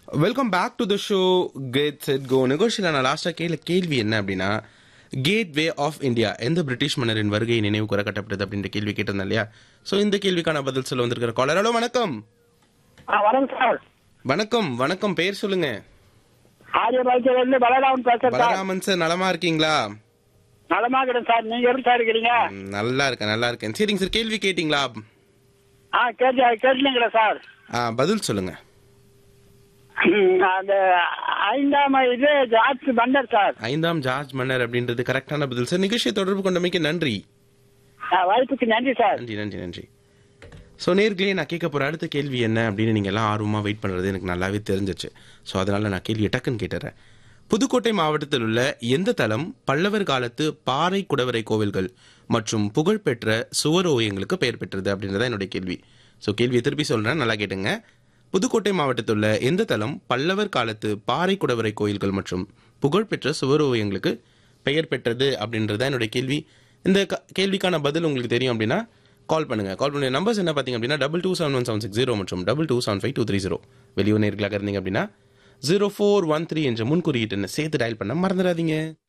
welcome back to the show get set go நிகழ்ச்சியில் நான் லாஸ்ட்டாக கேள்வி கேள்வி என்ன அப்படின்னா கேட் வே ஆஃப் இந்தியா எந்த பிரிட்டிஷ் மன்னரின் வருகை நினைவு கூற கட்டப்பட்டது அப்படின்ற கேள்வி கேட்டிருந்தேன் இல்லையா ஸோ இந்த கேள்விக்கான பதில் சொல்ல வந்திருக்கிற காலர் ஹலோ வணக்கம் ஆ வணக்கம் சார் வணக்கம் வணக்கம் பேர் சொல்லுங்க ஆரியபாளையத்திலிருந்து பலராமன் பேசுறேன் சார் பலராமன் சார் நலமா இருக்கீங்களா நலமா இருக்கிறேன் சார் நீங்க எப்படி சார் இருக்கிறீங்க ம், நல்லா இருக்கேன் நல்லா இருக்கேன் சரிங்க சார் கேள்வி கேட்டிங்களா ஆ கேட்டு கேட்டுலீங்களா சார் ஆ, பதில் சொல்லுங்க ம், அந்த ஐந்தாம் இது ஜார்ஜ் பண்டர் சார் ஐந்தாம் ஜார்ஜ் மன்னர் அப்படின்றது கரெக்டான பதில் சார் நிகழ்ச்சியை தொடர்பு கொண்டமைக்கு நன்றி ஆ, வாய்ப்புக்கு நன்றி சார் நன்றி நன்றி நன்றி ஸோ நேர்களே நான் கேட்க போகிற அடுத்த கேள்வி என்ன அப்படின்னு நீங்கள் எல்லாம் ஆர்வமாக வெயிட் பண்ணுறது எனக்கு நல்லாவே தெரிஞ்சிச்சு ஸோ அதனால் நான் கேள்வியை டக்குன்னு கேட்டுறேன் புதுக்கோட்டை மாவட்டத்தில் உள்ள எந்த தலம் பல்லவர் காலத்து பாறை குடவரை கோவில்கள் மற்றும் புகழ்பெற்ற சுவர் ஓவியங்களுக்கு பெயர் பெற்றது அப்படின்றத என்னுடைய கேள்வி ஸோ கேள்வியை திருப்பி சொல்கிறேன் நல்லா கேட்டுங்க புதுக்கோட்டை மாவட்டத்தில் உள்ள எந்த தலம் பல்லவர் காலத்து பாறை குடவரை கோயில்கள் மற்றும் புகழ்பெற்ற சுவர் ஓவியங்களுக்கு பெயர் பெற்றது அப்படின்றது தான் என்னுடைய கேள்வி இந்த க- கேள்விக்கான பதில் உங்களுக்கு தெரியும் அப்படின்னா கால் பண்ணுங்க கால் பண்ணுங்க நம்பர்ஸ் என்ன பார்த்தீங்க அப்படின்னா double two seven one seven six zero மற்றும் double two seven five two three zero வெளியூர் நேர்களாக இருந்தீங்க அப்படின்னா ஜீரோ ஃபோர் ஒன் த்ரீ என்ற முன்குறியீட்டு சேர்த்து டயல் பண்ண மறந்துடாதீங்க